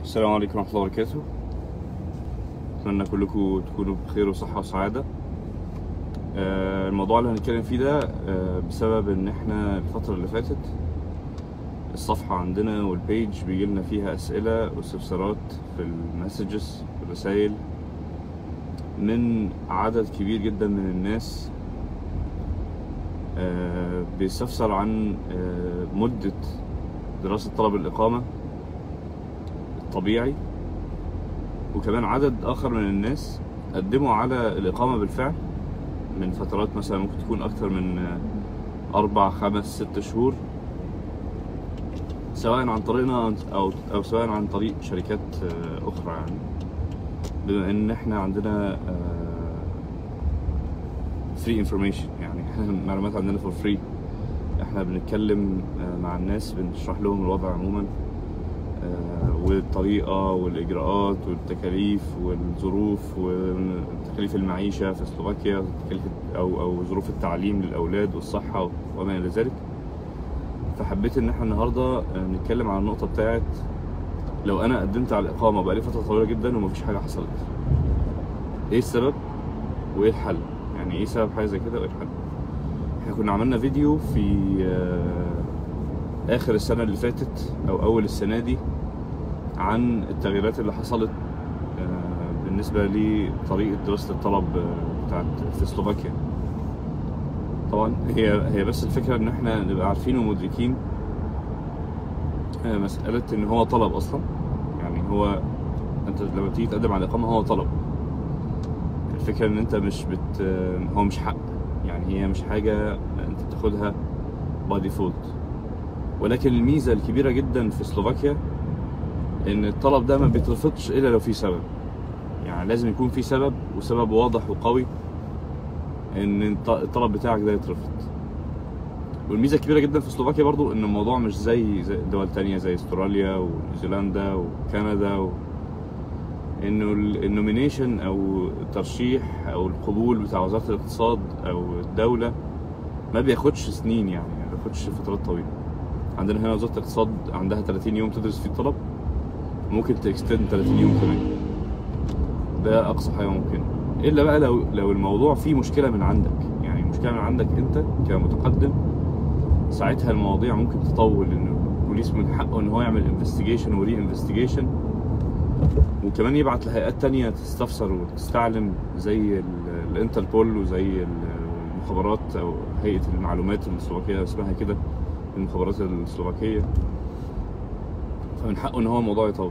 السلام عليكم ورحمة الله وبركاته أتمنى كلكم تكونوا بخير وصحة وسعادة آه، الموضوع اللي هنتكلم فيه ده آه، بسبب إن إحنا الفترة اللي فاتت الصفحة عندنا والبيج بيجيلنا فيها أسئلة واستفسارات في المسجز والرسايل من عدد كبير جدا من الناس آه، بيستفسر عن آه، مدة دراسة طلب الإقامة الطبيعي وكمان عدد آخر من الناس قدموا على الإقامة بالفعل من فترات مثلا ممكن تكون أكتر من آه، أربع خمس ست شهور سواء عن طريقنا أو أو سواء عن طريق شركات آه، أخرى يعني بما إن إحنا عندنا فري انفورميشن يعني إحنا المعلومات عندنا فور فري إحنا بنتكلم آه، مع الناس بنشرح لهم الوضع عموما آه، والطريقة والإجراءات والتكاليف والظروف وتكاليف المعيشة في سلوفاكيا تكاليف أو أو ظروف التعليم للأولاد والصحة وما إلى ذلك فحبيت إن إحنا النهاردة آه، نتكلم عن النقطة بتاعت لو أنا قدمت على الإقامة بقالي فترة طويلة جدا ومفيش حاجة حصلت إيه السبب وإيه الحل يعني إيه سبب حاجة زي كده وإيه الحل إحنا كنا عملنا فيديو في آه، آخر السنة اللي فاتت أو أول السنة دي عن التغييرات اللي حصلت آه، بالنسبة لطريقة دراسة الطلب آه، بتاعت في سلوفاكيا طبعا هي هي بس الفكرة إن إحنا نبقى عارفين ومدركين آه، مسألة إن هو طلب أصلا يعني هو أنت لما تيجي تقدم على الإقامة هو طلب الفكرة إن أنت مش بت آه، هو مش حق يعني هي مش حاجة أنت بتاخدها باي ديفولت ولكن الميزة الكبيرة جدا في سلوفاكيا ان الطلب ده ما بيترفضش الا لو في سبب يعني لازم يكون في سبب وسبب واضح وقوي ان الط- الطلب بتاعك ده يترفض والميزه الكبيره جدا في سلوفاكيا برضو ان الموضوع مش زي زي دول تانية زي استراليا ونيوزيلندا وكندا و... انه ال- النومينيشن او الترشيح او القبول بتاع وزاره الاقتصاد او الدوله ما بياخدش سنين يعني ما بياخدش فترات طويله عندنا هنا وزاره الاقتصاد عندها 30 يوم تدرس فيه الطلب ممكن تكستند 30 يوم كمان ده اقصى حاجه ممكن الا بقى لو لو الموضوع فيه مشكله من عندك يعني مشكله من عندك انت كمتقدم ساعتها المواضيع ممكن تطول ان البوليس من حقه ان هو يعمل انفستيجيشن وري انفستيجيشن وكمان يبعت لهيئات تانية تستفسر وتستعلم زي ال- الانتربول وزي ال- المخابرات او هيئه المعلومات السلوفاكيه اسمها كده المخابرات السلوفاكيه فمن حقه ان هو الموضوع يطول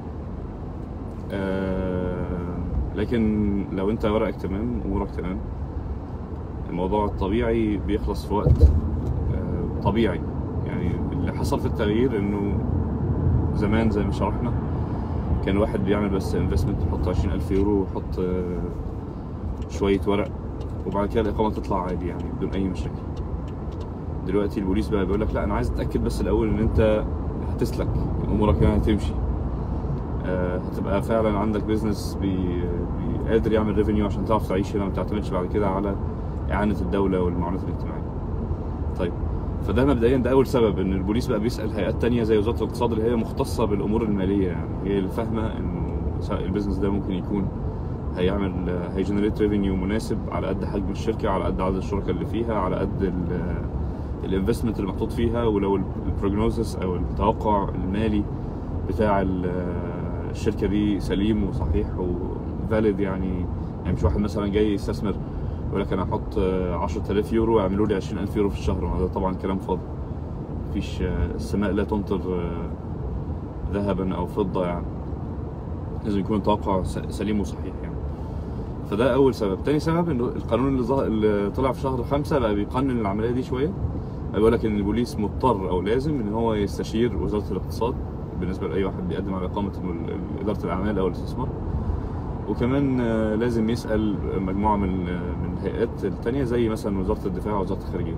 آه لكن لو انت ورقك تمام امورك تمام الموضوع الطبيعي بيخلص في وقت آه طبيعي يعني اللي حصل في التغيير انه زمان زي ما شرحنا كان واحد بيعمل بس انفستمنت يحط 20000 يورو ويحط آه شوية ورق وبعد كده الإقامة تطلع عادي يعني بدون أي مشاكل دلوقتي البوليس بقى بيقول لك لا أنا عايز أتأكد بس الأول إن أنت هتسلك امورك هنا هتمشي آه، هتبقى فعلا عندك بيزنس بي بي قادر يعمل ريفينيو عشان تعرف تعيش هنا وما تعتمدش بعد كده على اعانه الدوله والمعونات الاجتماعيه طيب فده مبدئيا ده اول سبب ان البوليس بقى بيسال هيئات تانية زي وزاره الاقتصاد اللي هي مختصه بالامور الماليه يعني هي اللي فاهمه انه سواء البيزنس ده ممكن يكون هيعمل هيجنريت ريفينيو مناسب على قد حجم الشركه على قد عدد الشركاء اللي فيها على قد الانفستمنت اللي محطوط فيها ولو البروجنوزس او التوقع المالي بتاع ال- الشركه دي سليم وصحيح وفاليد يعني يعني مش واحد مثلا جاي يستثمر يقول لك انا هحط آه، 10000 يورو يعملوا لي 20000 يورو في الشهر هذا طبعا كلام فاضي مفيش آه، السماء لا تمطر آه، ذهبا او فضه يعني لازم يكون التوقع س- سليم وصحيح يعني فده اول سبب تاني سبب انه القانون اللي, ظهر اللي طلع في شهر خمسة بقى بيقنن العمليه دي شويه بيقول لك ان البوليس مضطر او لازم ان هو يستشير وزاره الاقتصاد بالنسبه لاي واحد بيقدم على اقامه ال- ال- اداره الاعمال او الاستثمار وكمان آه، لازم يسال مجموعه من من الهيئات التانية زي مثلا وزاره الدفاع ووزاره الخارجيه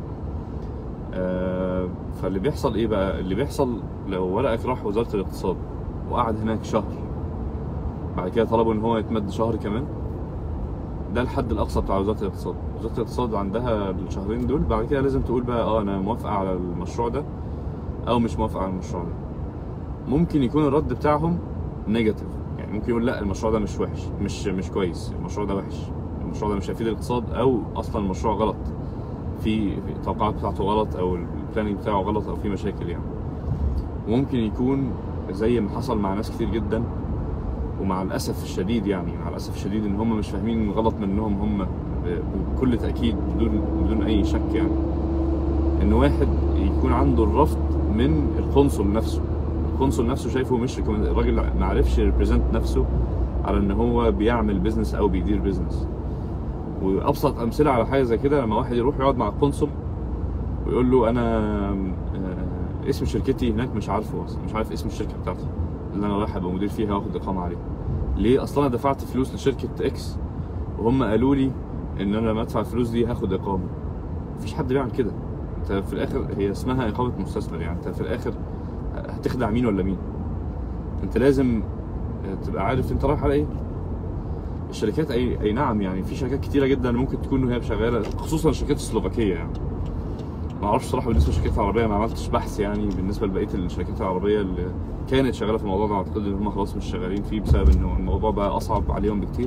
آه، فاللي بيحصل ايه بقى اللي بيحصل لو ورقك راح وزاره الاقتصاد وقعد هناك شهر بعد كده طلبوا ان هو يتمد شهر كمان ده الحد الاقصى بتاع وزاره الاقتصاد وزاره الاقتصاد عندها الشهرين دول بعد كده لازم تقول بقى اه انا موافقه على المشروع ده او مش موافقه على المشروع ده ممكن يكون الرد بتاعهم نيجاتيف يعني ممكن يقول لا المشروع ده مش وحش مش مش كويس المشروع ده وحش المشروع ده مش هيفيد الاقتصاد او اصلا المشروع غلط في في التوقعات بتاعته غلط او البلاننج بتاعه غلط او في مشاكل يعني وممكن يكون زي ما حصل مع ناس كتير جدا ومع الاسف الشديد يعني مع الاسف الشديد ان هم مش فاهمين غلط منهم هم بكل تاكيد بدون بدون اي شك يعني ان واحد يكون عنده الرفض من القنصل نفسه القنصل نفسه شايفه مش recommend- الراجل ما عرفش يريبريزنت نفسه على ان هو بيعمل بيزنس او بيدير بيزنس وابسط امثله على حاجه زي كده لما واحد يروح يقعد مع القنصل ويقول له انا آه، اسم شركتي هناك مش عارفه اصلا مش عارف اسم الشركه بتاعتي اللي انا رايح ابقى مدير فيها واخد اقامه عليها ليه اصلا انا دفعت فلوس لشركه اكس وهم قالوا لي ان انا لما ادفع الفلوس دي هاخد اقامه مفيش حد بيعمل كده انت في الاخر هي اسمها اقامه مستثمر يعني انت في الاخر هتخدع مين ولا مين انت لازم تبقى عارف انت رايح على ايه الشركات اي اي نعم يعني في شركات كتيره جدا ممكن تكون وهي شغاله خصوصا الشركات السلوفاكيه يعني ما اعرفش صراحه بالنسبه للشركات العربيه ما عملتش بحث يعني بالنسبه لبقيه الشركات العربيه اللي كانت شغاله في الموضوع ده اعتقد ان هم خلاص مش شغالين فيه بسبب انه الموضوع بقى اصعب عليهم بكتير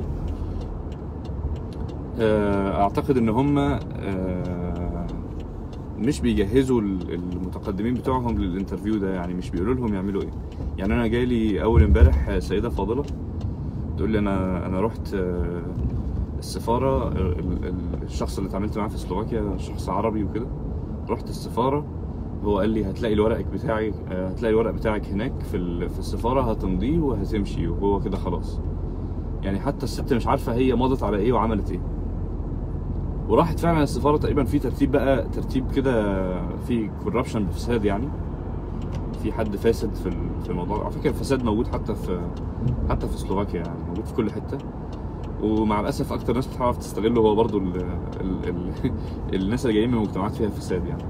آه، اعتقد ان هم آه، مش بيجهزوا ال- المتقدمين بتوعهم للانترفيو ده يعني مش بيقولوا لهم يعملوا ايه يعني انا جالي اول امبارح سيده فاضله تقول لي انا انا رحت آه، السفاره ال- ال- الشخص اللي اتعاملت معاه في سلوفاكيا شخص عربي وكده رحت السفاره هو قال لي هتلاقي الورق بتاعي آه، هتلاقي الورق بتاعك هناك في ال- في السفاره هتمضيه وهتمشي وهو كده خلاص يعني حتى الست مش عارفه هي مضت على ايه وعملت ايه وراحت فعلا السفاره تقريبا في ترتيب بقى ترتيب كده في كوربشن فساد يعني في حد فاسد في ال- في الموضوع على فكره الفساد موجود حتى في حتى في سلوفاكيا يعني موجود في كل حته ومع الاسف اكتر ناس بتعرف تستغله هو برضو ال ال ال الناس اللي جايين من مجتمعات فيها فساد يعني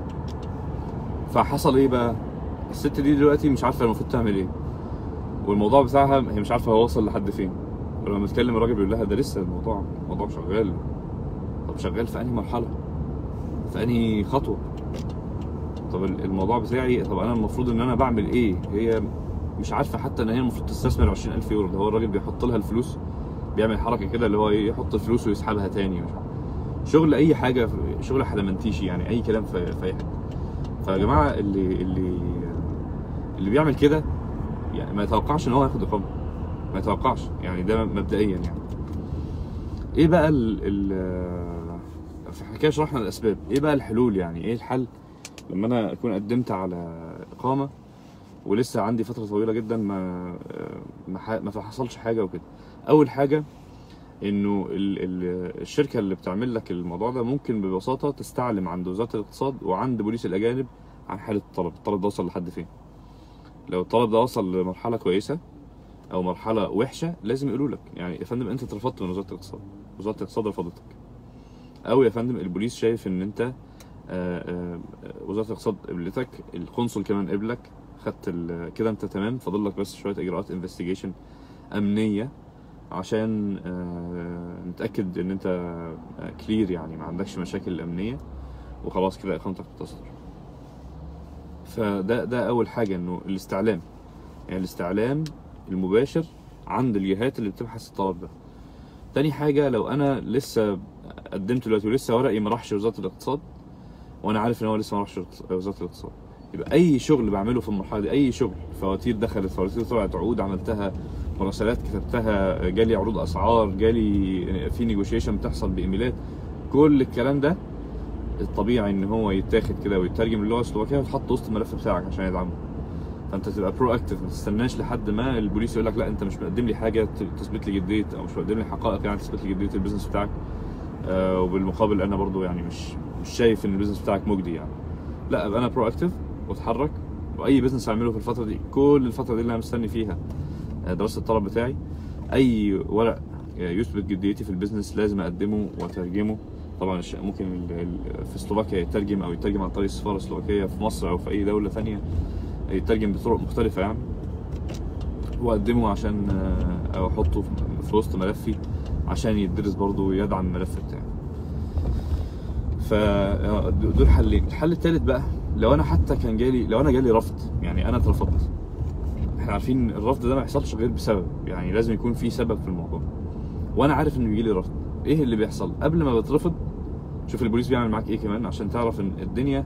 فحصل ايه بقى الست دي دلوقتي مش عارفه المفروض تعمل ايه والموضوع بتاعها هي مش عارفه هو وصل لحد فين ولما تكلم الراجل بيقول لها ده لسه الموضوع الموضوع شغال طب شغال في انهي مرحله في انهي خطوه طب ال- الموضوع بتاعي طب انا المفروض ان انا بعمل ايه هي مش عارفه حتى ان هي المفروض تستثمر 20000 يورو ده هو الراجل بيحط لها الفلوس بيعمل حركه كده اللي هو ايه يحط الفلوس ويسحبها تاني مش عارف. شغل اي حاجه شغل حلمنتيشي يعني اي كلام في في اي حاجه فيا جماعه اللي اللي اللي بيعمل كده يعني ما يتوقعش ان هو ياخد اقامه ما يتوقعش يعني ده مبدئيا يعني ايه بقى ال ال في حكايه شرحنا الاسباب ايه بقى الحلول يعني ايه الحل لما انا اكون قدمت على اقامه ولسه عندي فتره طويله جدا ما ما ح- ما حصلش حاجه وكده اول حاجه انه ال ال الشركه اللي بتعمل لك الموضوع ده ممكن ببساطه تستعلم عند وزاره الاقتصاد وعند بوليس الاجانب عن حاله الطلب الطلب ده وصل لحد فين لو الطلب ده وصل لمرحله كويسه او مرحله وحشه لازم يقولوا لك يعني يا فندم انت اترفضت من وزاره الاقتصاد وزاره الاقتصاد رفضتك او يا فندم البوليس شايف ان انت آه، آه، وزاره الاقتصاد قبلتك القنصل كمان قبلك خدت ال- كده انت تمام فاضل لك بس شويه اجراءات انفستيجيشن امنيه عشان آه، نتاكد ان انت كلير يعني ما عندكش مشاكل امنيه وخلاص كده اقامتك بتصدر فده ده اول حاجه انه الاستعلام يعني الاستعلام المباشر عند الجهات اللي بتبحث الطلب ده تاني حاجة لو أنا لسه قدمت دلوقتي ولسه ورقي ما راحش وزارة الاقتصاد وأنا عارف إن هو لسه ما راحش وزارة الاقتصاد يبقى أي شغل بعمله في المرحلة دي أي شغل فواتير دخلت فواتير طلعت عقود عملتها مراسلات كتبتها جالي عروض أسعار جالي في نيجوشيشن بتحصل بإيميلات كل الكلام ده الطبيعي إن هو يتاخد كده ويترجم للغة السلوفاكية ويتحط وسط الملف بتاعك عشان يدعمه فانت تبقى برو اكتف ما تستناش لحد ما البوليس يقول لك لا انت مش مقدم لي حاجه ت- تثبت لي جديه او مش مقدم لي حقائق يعني تثبت لي جديه البيزنس بتاعك آه وبالمقابل انا برضو يعني مش مش شايف ان البيزنس بتاعك مجدي يعني لا ابقى انا برو اكتف واتحرك واي بيزنس اعمله في الفتره دي كل الفتره دي اللي انا مستني فيها آه، دراسه الطلب بتاعي اي ورق آه، يثبت جديتي في البيزنس لازم اقدمه واترجمه طبعا الش- ممكن ال- ال- في سلوفاكيا يترجم او يترجم عن طريق السفاره السلوفاكيه في مصر او في اي دوله ثانيه يترجم بطرق مختلفة يعني واقدمه عشان آه، او احطه في- في وسط ملفي عشان يدرس برضه ويدعم الملف بتاعي ف آه، دول حلين الحل التالت بقى لو انا حتى كان جالي لو انا جالي رفض يعني انا اترفضت احنا احنا عارفين الرفض ده ما يحصلش غير بسبب يعني لازم يكون في سبب في الموضوع وانا عارف انه بيجي لي رفض ايه اللي بيحصل قبل ما بترفض شوف البوليس بيعمل معاك ايه كمان عشان تعرف ان الدنيا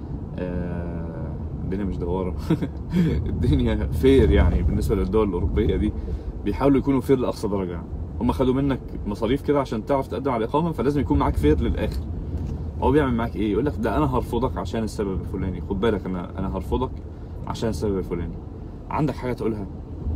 آه الدنيا مش دواره الدنيا فير يعني بالنسبه للدول الاوروبيه دي بيحاولوا يكونوا فير لاقصى درجه يعني هم خدوا منك مصاريف كده عشان تعرف تقدم على الاقامه فلازم يكون معاك فير للاخر هو بيعمل معاك ايه يقول لك ده انا هرفضك عشان السبب الفلاني خد بالك انا انا هرفضك عشان السبب الفلاني عندك حاجه تقولها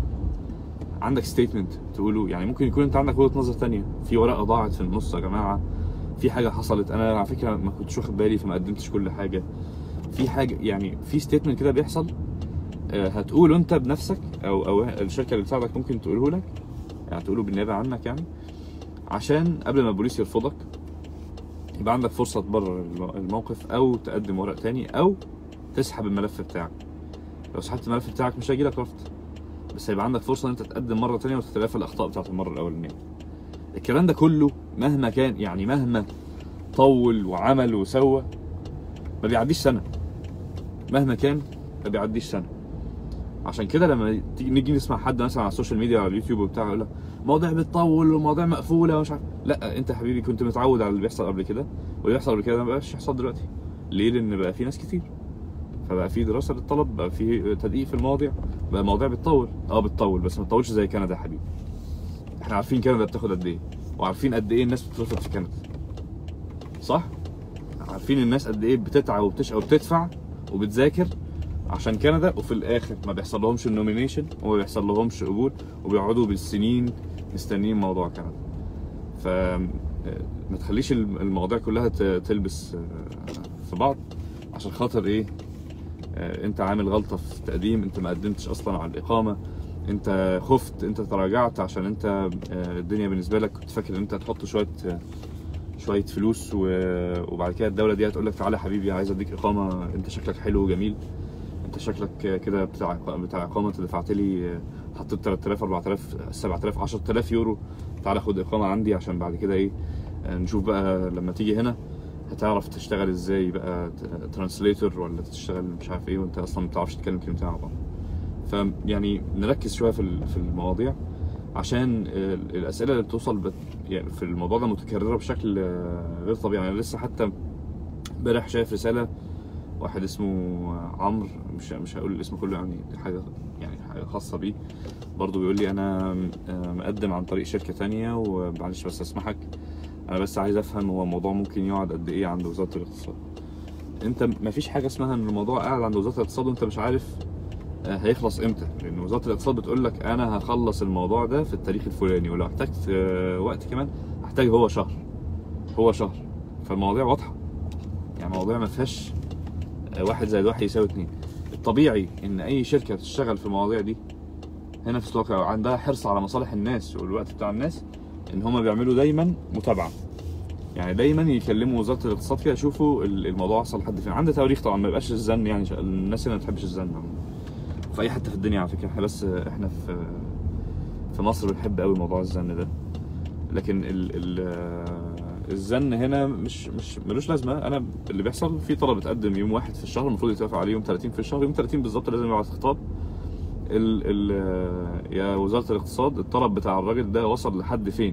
عندك ستيتمنت تقوله يعني ممكن يكون انت عندك وجهه نظر تانية في ورقه ضاعت في النص يا جماعه في حاجه حصلت انا على فكره ما كنتش واخد بالي فما قدمتش كل حاجه في حاجه يعني في ستيتمنت كده بيحصل آه، هتقوله انت بنفسك او او الشركه اللي بتساعدك ممكن تقوله لك يعني تقوله بالنيابه عنك يعني عشان قبل ما البوليس يرفضك يبقى عندك فرصه تبرر الم- الموقف او تقدم ورق تاني او تسحب الملف بتاعك لو سحبت الملف بتاعك مش هيجيلك رفض بس هيبقى عندك فرصه ان انت تقدم مره تانية وتتلافى الاخطاء بتاعت المره الاولانيه الكلام ده كله مهما كان يعني مهما طول وعمل وسوى ما بيعديش سنه مهما كان ما بيعديش سنه عشان كده لما تيجي نيجي نسمع حد مثلا على السوشيال ميديا على اليوتيوب وبتاع يقول لك مواضيع بتطول ومواضيع مقفوله ومش عارف لا انت يا حبيبي كنت متعود على اللي بيحصل قبل كده واللي بيحصل قبل كده ما بقاش يحصل دلوقتي ليه لان بقى في ناس كتير فبقى في دراسه للطلب بقى في تدقيق في المواضيع بقى المواضيع بتطول اه بتطول بس ما تطولش زي كندا يا حبيبي احنا عارفين كندا بتاخد قد ايه وعارفين قد ايه الناس بترفض في كندا صح عارفين الناس قد ايه بتتعب وبتشقى وبتدفع وبتذاكر عشان كندا وفي الاخر ما بيحصل لهمش النومينيشن وما بيحصل لهمش قبول وبيقعدوا بالسنين مستنيين موضوع كندا ف ما تخليش الم- المواضيع كلها ت- تلبس آه، في بعض عشان خاطر ايه آه، انت عامل غلطه في التقديم انت ما قدمتش اصلا على الاقامه انت خفت انت تراجعت عشان انت آه، الدنيا بالنسبه لك كنت فاكر ان انت هتحط شويه آه، شويه فلوس و- وبعد كده الدوله دي هتقول لك تعالى يا حبيبي عايز اديك اقامه انت شكلك حلو وجميل انت شكلك كده بتاع بتاع اقامه انت دفعت لي آه، حطيت 3000 4000 7000 10000 يورو تعالى خد اقامه عندي عشان بعد كده ايه آه، نشوف بقى لما تيجي هنا هتعرف تشتغل ازاي بقى ترانسليتور ولا تشتغل مش عارف ايه وانت اصلا ما بتعرفش تتكلم كلمتين على بعض فيعني نركز شويه في ال- في المواضيع عشان آه، الاسئله اللي بتوصل بت يعني في الموضوع ده متكرره بشكل آه، غير طبيعي يعني لسه حتى امبارح شايف رساله واحد اسمه عمرو مش مش هقول الاسم كله يعني دي حاجه يعني حاجه خاصه بيه برضه بيقول لي انا آه، مقدم عن طريق شركه تانية ومعلش بس اسمحك انا بس عايز افهم هو الموضوع ممكن يقعد قد ايه عند وزاره الاقتصاد انت مفيش حاجه اسمها ان الموضوع قاعد عند وزاره الاقتصاد وانت مش عارف آه، هيخلص امتى لان وزاره الاقتصاد بتقول لك انا هخلص الموضوع ده في التاريخ الفلاني ولو احتجت آه، وقت كمان هحتاج هو شهر هو شهر فالمواضيع واضحه يعني المواضيع ما فيهاش آه، واحد زائد واحد يساوي اتنين الطبيعي ان اي شركه تشتغل في المواضيع دي هنا في سلوكيا عندها حرص على مصالح الناس والوقت بتاع الناس ان هم بيعملوا دايما متابعه يعني دايما يكلموا وزاره الاقتصاد كده يشوفوا ال- الموضوع وصل لحد فين عند تواريخ طبعا ما يبقاش الزن يعني ش- الناس هنا ما بتحبش الزن عموما. في اي حته في الدنيا على فكره احنا بس احنا في في مصر بنحب قوي موضوع الزن ده لكن ال ال الزن هنا مش مش ملوش لازمه انا اللي بيحصل في طلب اتقدم يوم واحد في الشهر المفروض يتوافق عليه يوم 30 في الشهر يوم 30 بالظبط لازم يبعت خطاب ال ال يا وزاره الاقتصاد الطلب بتاع الراجل ده وصل لحد فين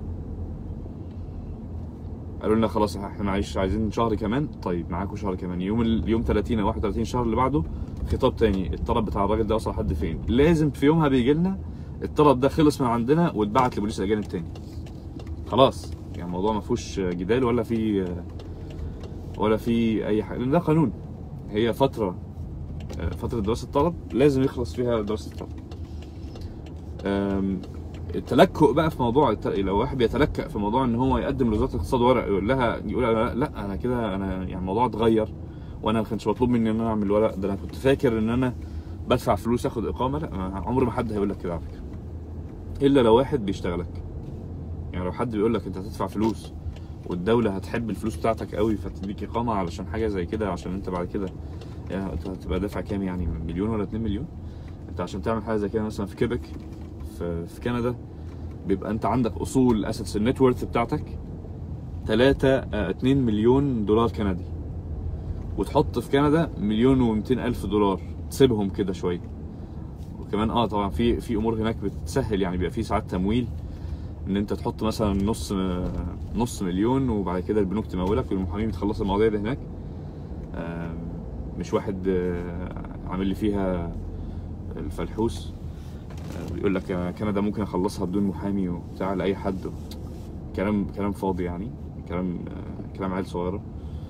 قالوا لنا خلاص احنا معيش عايزين شهر كمان طيب معاكم شهر كمان يوم ال... يوم 30 او 31 الشهر اللي بعده خطاب تاني الطلب بتاع الراجل ده وصل لحد فين لازم في يومها بيجي لنا الطلب ده خلص من عندنا واتبعت لبوليس الاجانب تاني خلاص يعني الموضوع ما فيهوش جدال ولا في ولا في اي حاجه لان ده قانون هي فتره فتره دراسه الطلب لازم يخلص فيها دراسه الطلب أم، التلكؤ بقى في موضوع الت- لو واحد بيتلكأ في موضوع ان هو يقدم لوزاره الاقتصاد ورق يقول لها يقول لا, لا انا كده انا يعني الموضوع اتغير وانا ما كانش مطلوب مني ان انا اعمل ورق ده انا كنت فاكر ان انا بدفع فلوس اخد اقامه لا ما- عمر ما حد هيقول لك كده على فكره الا لو واحد بيشتغلك يعني لو حد بيقول لك انت هتدفع فلوس والدوله هتحب الفلوس بتاعتك قوي فتديك اقامه علشان حاجه زي كده عشان انت بعد كده يعني انت هتبقى دافع كام يعني مليون ولا 2 مليون انت عشان تعمل حاجه زي كده مثلا في كيبك في, في كندا بيبقى انت عندك اصول اسيتس النت وورث بتاعتك 3 2 مليون دولار كندي وتحط في كندا مليون و200 الف دولار تسيبهم كده شويه وكمان اه طبعا في في امور هناك بتسهل يعني بيبقى في ساعات تمويل ان انت تحط مثلا نص نص مليون وبعد كده البنوك تمولك والمحامين بتخلص المواضيع دي هناك آم، مش واحد آه، عامل لي فيها الفلحوس آه، بيقول لك أنا كندا ممكن اخلصها بدون محامي وبتاع لاي حد كلام كلام فاضي يعني كلام آه، كلام عيال صغيره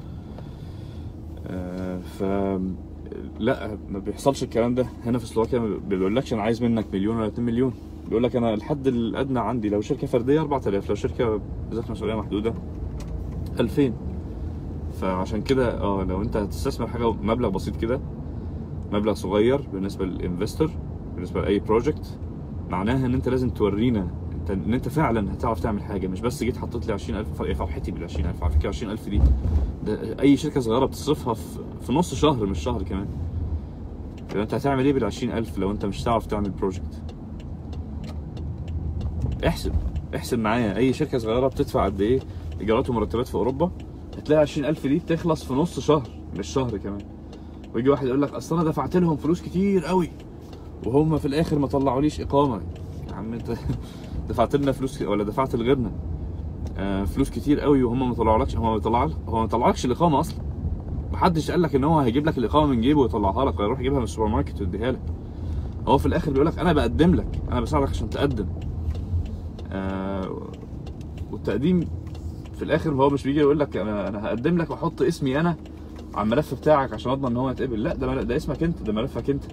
آه، ف لا ما بيحصلش الكلام ده هنا في سلوفاكيا ما بيقولكش انا عايز منك مليون ولا 2 مليون بيقول لك انا الحد الادنى عندي لو شركه فرديه 4000 لو شركه بذات مسؤوليه محدوده 2000 فعشان كده اه لو انت هتستثمر حاجه مبلغ بسيط كده مبلغ صغير بالنسبه للانفستور بالنسبه لاي بروجكت معناها ان انت لازم تورينا انت ان انت فعلا هتعرف تعمل حاجه مش بس جيت حطيت لي 20000 ف- فرحتي بال 20000 على فكره 20000 دي ده اي شركه صغيره بتصرفها في, في نص شهر مش شهر كمان طب انت هتعمل ايه بال 20000 لو انت مش هتعرف تعمل بروجكت احسب احسب معايا اي شركه صغيره بتدفع قد ايه ايجارات ومرتبات في اوروبا هتلاقي 20000 دي بتخلص في نص شهر مش شهر كمان ويجي واحد يقول لك اصل انا دفعت لهم فلوس كتير قوي وهم في الاخر ما طلعوليش اقامه يا عم انت دفعت لنا فلوس ولا دفعت لغيرنا آه فلوس كتير قوي وهم ما طلعولكش هم ما طلعوا هو ما طلعلكش الاقامه اصلا محدش قال لك ان هو هيجيب لك الاقامه من جيبه ويطلعها لك ولا يروح يجيبها من السوبر ماركت ويديها لك هو في الاخر بيقول لك انا بقدم لك انا بساعدك عشان تقدم آه والتقديم في الاخر هو مش بيجي يقول لك انا انا هقدم لك واحط اسمي انا على الملف بتاعك عشان اضمن ان هو يتقبل لا ده مل- ده اسمك انت ده ملفك انت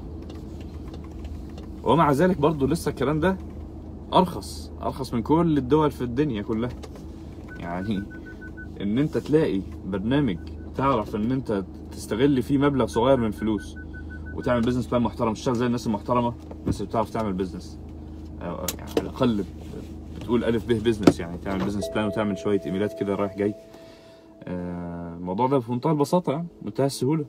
ومع ذلك برضو لسه الكلام ده ارخص ارخص من كل الدول في الدنيا كلها يعني ان انت تلاقي برنامج تعرف ان انت تستغل فيه مبلغ صغير من فلوس وتعمل بزنس بلان محترم تشتغل زي الناس المحترمه الناس اللي بتعرف تعمل بزنس أو يعني على الاقل بتقول الف به بزنس يعني تعمل بزنس بلان وتعمل شويه ايميلات كده رايح جاي آه، الموضوع ده في منتهى البساطه يعني منتهى السهوله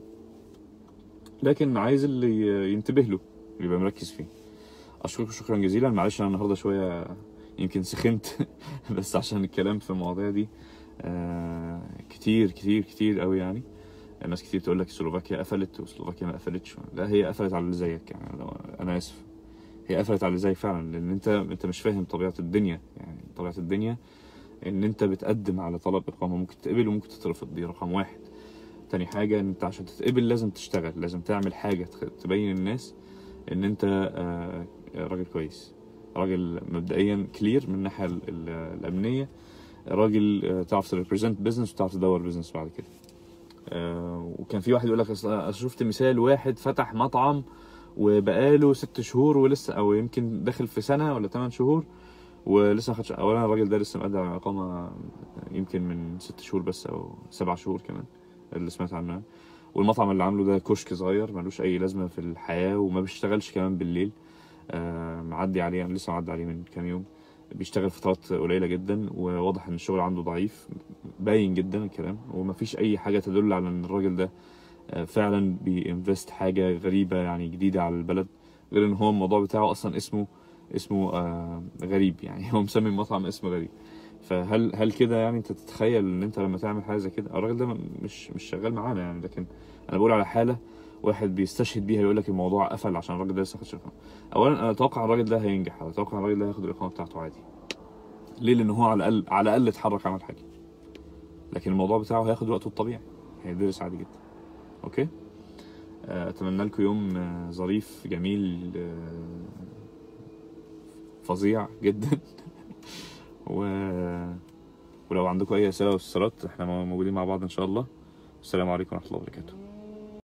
لكن عايز اللي ينتبه له اللي يبقى مركز فيه اشكركم شكرا جزيلا معلش انا النهارده شويه يمكن سخنت بس عشان الكلام في المواضيع دي آه، كتير كتير كتير قوي يعني الناس كتير تقول لك سلوفاكيا قفلت وسلوفاكيا ما قفلتش لا هي قفلت على اللي زيك يعني أنا- انا اسف هي قفلت على اللي زيك فعلا لان انت انت مش فاهم طبيعه الدنيا يعني طبيعه الدنيا ان انت بتقدم على طلب اقامه ممكن تتقبل وممكن تترفض دي رقم واحد تاني حاجه ان انت عشان تتقبل لازم تشتغل لازم تعمل حاجه تخ- تبين الناس ان انت آه، راجل كويس راجل مبدئيا كلير من الناحيه ال- ال- الامنيه راجل آه، تعرف تريبريزنت بزنس وتعرف تدور بزنس بعد كده آه، وكان في واحد يقول لك اصل أنا شفت مثال واحد فتح مطعم وبقاله ست شهور ولسه او يمكن داخل في سنه ولا ثمان شهور ولسه ما خدش اولا الراجل ده لسه مقدم على اقامه يمكن من ست شهور بس او سبع شهور كمان اللي سمعت عنها والمطعم اللي عامله ده كشك صغير ملوش اي لازمه في الحياه وما بيشتغلش كمان بالليل آه، معدي عليه انا لسه معدي عليه من كام يوم بيشتغل فترات قليله جدا وواضح ان الشغل عنده ضعيف باين جدا الكلام ومفيش اي حاجه تدل على ان الراجل ده آه، فعلا بينفست حاجه غريبه يعني جديده على البلد غير ان هو الموضوع بتاعه اصلا اسمه اسمه آه غريب يعني هو مسمي المطعم اسم غريب فهل هل كده يعني انت تتخيل ان انت لما تعمل حاجه زي كده الراجل ده مش مش شغال معانا يعني لكن انا بقول على حاله واحد بيستشهد بيها يقول لك الموضوع قفل عشان الراجل ده لسه خدش الاقامه اولا انا اتوقع الراجل ده هينجح اتوقع الراجل ده هياخد الاقامه بتاعته عادي ليه لان هو على الاقل على الاقل اتحرك عمل حاجه لكن الموضوع بتاعه هياخد وقته الطبيعي هيدرس عادي جدا اوكي آه، اتمنى لكم يوم آه، ظريف جميل آه، فظيع جدا و... ولو عندكم اي اسئله او استفسارات احنا موجودين مع بعض ان شاء الله السلام عليكم ورحمه الله وبركاته